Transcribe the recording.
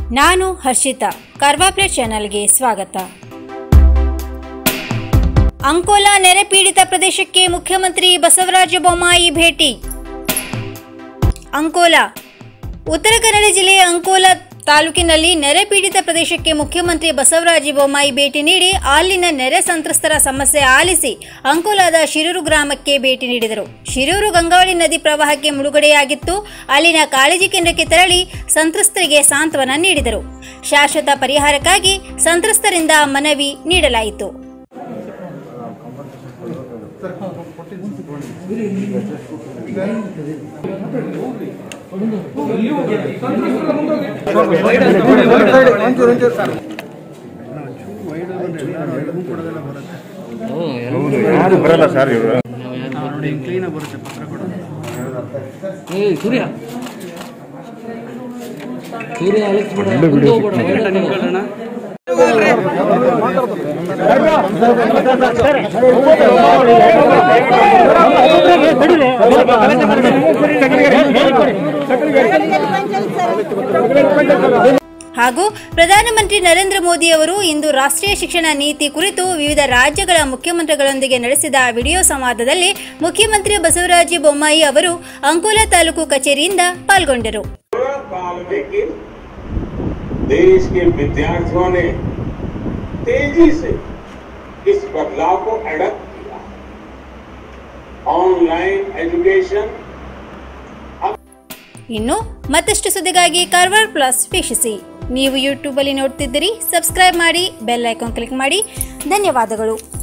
ನಾನು ಹರ್ಷಿತಾ ಕಾರ್ವಾಪ್ಲೇಟ್ ಚಾನೆಲ್ಗೆ ಸ್ವಾಗತ ಅಂಕೋಲಾ ನೆರೆ ಪೀಡಿತ ಪ್ರದೇಶಕ್ಕೆ ಮುಖ್ಯಮಂತ್ರಿ ಬಸವರಾಜ ಬೊಮ್ಮಾಯಿ ಭೇಟಿ ಅಂಕೋಲಾ ಉತ್ತರ ಕನ್ನಡ ಜಿಲ್ಲೆಯ ಅಂಕೋಲಾ ತಾಲೂಕಿನಲ್ಲಿ ನೆರೆ ಪೀಡಿತ ಪ್ರದೇಶಕ್ಕೆ ಮುಖ್ಯಮಂತ್ರಿ ಬಸವರಾಜ ಬೊಮ್ಮಾಯಿ ಭೇಟಿ ನೀಡಿ ಅಲ್ಲಿನ ನೆರೆ ಸಂತ್ರಸ್ತರ ಸಮಸ್ಯೆ ಆಲಿಸಿ ಅಂಕೋಲಾದ ಶಿರೂರು ಗ್ರಾಮಕ್ಕೆ ಭೇಟಿ ನೀಡಿದರು ಶಿರೂರು ಗಂಗಾವಳಿ ನದಿ ಪ್ರವಾಹಕ್ಕೆ ಮುಳುಗಡೆಯಾಗಿತ್ತು ಅಲ್ಲಿನ ಕಾಳಜಿ ಕೇಂದ್ರಕ್ಕೆ ತೆರಳಿ ಸಂತ್ರಸ್ತರಿಗೆ ಸಾಂತ್ವನ ನೀಡಿದರು ಶಾಶ್ವತ ಪರಿಹಾರಕ್ಕಾಗಿ ಸಂತ್ರಸ್ತರಿಂದ ಮನವಿ ನೀಡಲಾಯಿತು ಹೌದು ಯಾರು ಬರಲ್ಲ ಸರ್ ಇವರು ಏ ಸೂರ್ಯ ಸೂರ್ಯ ಅಲೆಕ್ಸ್ ಬಿಡ ಒಳ್ಳೆ ಮುಂದೆ video ಹೋಗ್ಬೇಡ, ಒಳಗಡೆ ನಿಂತ್ಕೊಳ್ಳೋಣ. ಹಾಗೂ ಪ್ರಧಾನಮಂತ್ರಿ ನರೇಂದ್ರ ಮೋದಿ ಅವರು ಇಂದು ರಾಷ್ಟ್ರೀಯ ಶಿಕ್ಷಣ ನೀತಿ ಕುರಿತು ವಿವಿಧ ರಾಜ್ಯಗಳ ಮುಖ್ಯಮಂತ್ರಿಗಳೊಂದಿಗೆ ನಡೆಸಿದ ವಿಡಿಯೋ ಸಂವಾದದಲ್ಲಿ ಮುಖ್ಯಮಂತ್ರಿ ಬಸವರಾಜ ಬೊಮ್ಮಾಯಿ ಅವರು ಅಂಕೋಲಾ ತಾಲೂಕು ಕಚೇರಿಯಿಂದ ಪಾಲ್ಗೊಂಡರು काल में कि देश के विद्यार्थियों ने तेजी से इस बदलाव को एडप्ट किया ऑनलाइन एजुकेशन ಇನ್ನು ಮತ್ತಷ್ಟು ಸುದ್ದಿಗಾಗಿ ಕಾರ್ವಾರ್ ಪ್ಲಸ್ ವೀಕ್ಷಿಸಿ ನೀವು ಯೂಟ್ಯೂಬಲ್ಲಿ ನೋಡ್ತಿದ್ದೀರಿ ಸಬ್ಸ್ಕ್ರೈಬ್ ಮಾಡಿ ಬೆಲ್ ಐಕಾನ್ ಕ್ಲಿಕ್ ಮಾಡಿ ಧನ್ಯವಾದಗಳು